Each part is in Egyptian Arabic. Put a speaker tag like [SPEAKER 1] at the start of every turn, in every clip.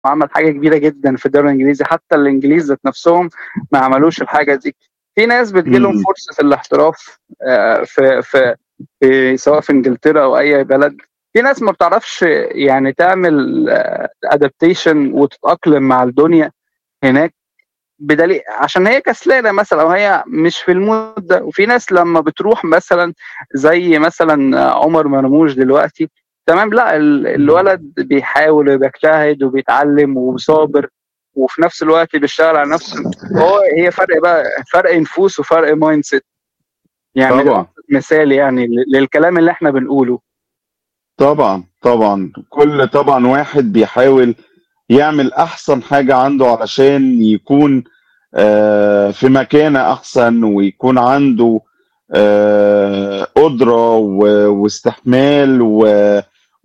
[SPEAKER 1] وعمل حاجه كبيره جدا في الدوري الانجليزي حتى الانجليز ذات نفسهم ما عملوش الحاجه دي في ناس بتجيلهم
[SPEAKER 2] مم.
[SPEAKER 1] فرصه الاحتراف آه، في في في سواء في انجلترا او اي بلد في ناس ما بتعرفش يعني تعمل ادابتيشن وتتاقلم مع الدنيا هناك بدليل عشان هي كسلانه مثلا او هي مش في المود ده وفي ناس لما بتروح مثلا زي مثلا عمر مرموش دلوقتي تمام لا ال- الولد بيحاول وبيجتهد وبيتعلم وصابر وفي نفس الوقت بيشتغل على نفسه هو هي فرق بقى فرق نفوس وفرق مايند سيت يعني
[SPEAKER 2] طبعا
[SPEAKER 1] مثال يعني ل- للكلام اللي احنا بنقوله
[SPEAKER 2] طبعا طبعا كل طبعا واحد بيحاول يعمل احسن حاجة عنده علشان يكون آه، في مكانة احسن ويكون عنده آه، قدرة و- واستحمال و-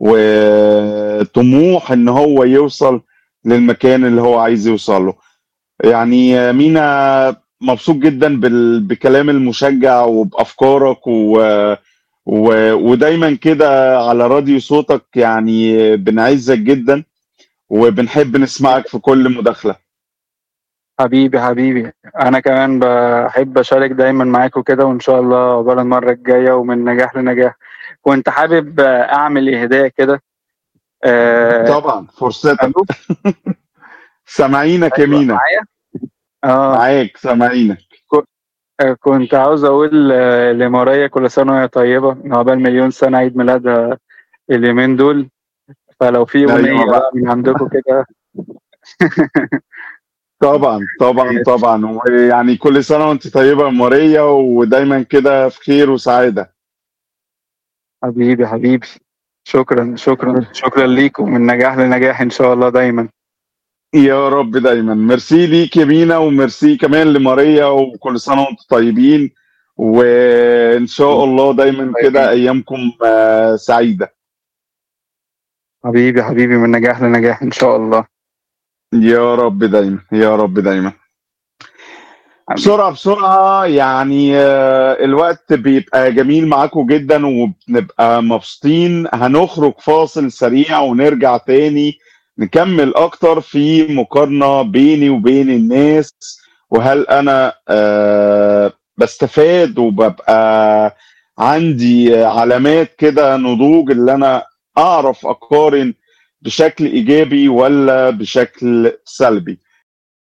[SPEAKER 2] وطموح ان هو يوصل للمكان اللي هو عايز يوصله يعني آه، مينا مبسوط جدا بال- بكلام المشجع وبافكارك و و... ودايما كده على راديو صوتك يعني بنعزك جدا وبنحب نسمعك في كل مداخلة
[SPEAKER 1] حبيبي حبيبي انا كمان بحب اشارك دايما معاكم كده وان شاء الله عقبال المره الجايه ومن نجاح لنجاح كنت حابب اعمل اهداء كده آه،
[SPEAKER 2] طبعا فرصتك
[SPEAKER 1] ألو؟
[SPEAKER 2] سامعينك يا
[SPEAKER 1] أيوة،
[SPEAKER 2] مينا
[SPEAKER 1] معايا اه
[SPEAKER 2] معاك سامعينك
[SPEAKER 1] آه، كنت عاوز اقول آه، لماريا كل سنه وهي طيبه عقبال مليون سنه عيد ميلادها اليومين دول فلو في
[SPEAKER 2] أيوة
[SPEAKER 1] اغنيه
[SPEAKER 2] بقى.
[SPEAKER 1] بقى من عندكم كده
[SPEAKER 2] طبعا طبعا طبعا ويعني كل سنة وانت طيبة يا ماريا ودايما كده في خير وسعادة
[SPEAKER 1] حبيبي حبيبي شكرا شكرا شكرا ليكم من نجاح لنجاح ان شاء الله دايما
[SPEAKER 2] يا رب دايما ميرسي ليك يا مينا وميرسي كمان لماريا وكل سنة وانتم طيبين وان شاء الله دايما كده ايامكم آه، سعيدة
[SPEAKER 1] حبيبي حبيبي من نجاح لنجاح ان شاء الله
[SPEAKER 2] يا رب دايما يا رب دايما بسرعة بسرعة يعني آه، الوقت بيبقى جميل معاكم جدا وبنبقى مبسوطين هنخرج فاصل سريع ونرجع تاني نكمل أكتر في مقارنة بيني وبين الناس وهل أنا آه، بستفاد وببقى عندي علامات كده نضوج اللي أنا أعرف أقارن بشكل إيجابي ولا بشكل سلبي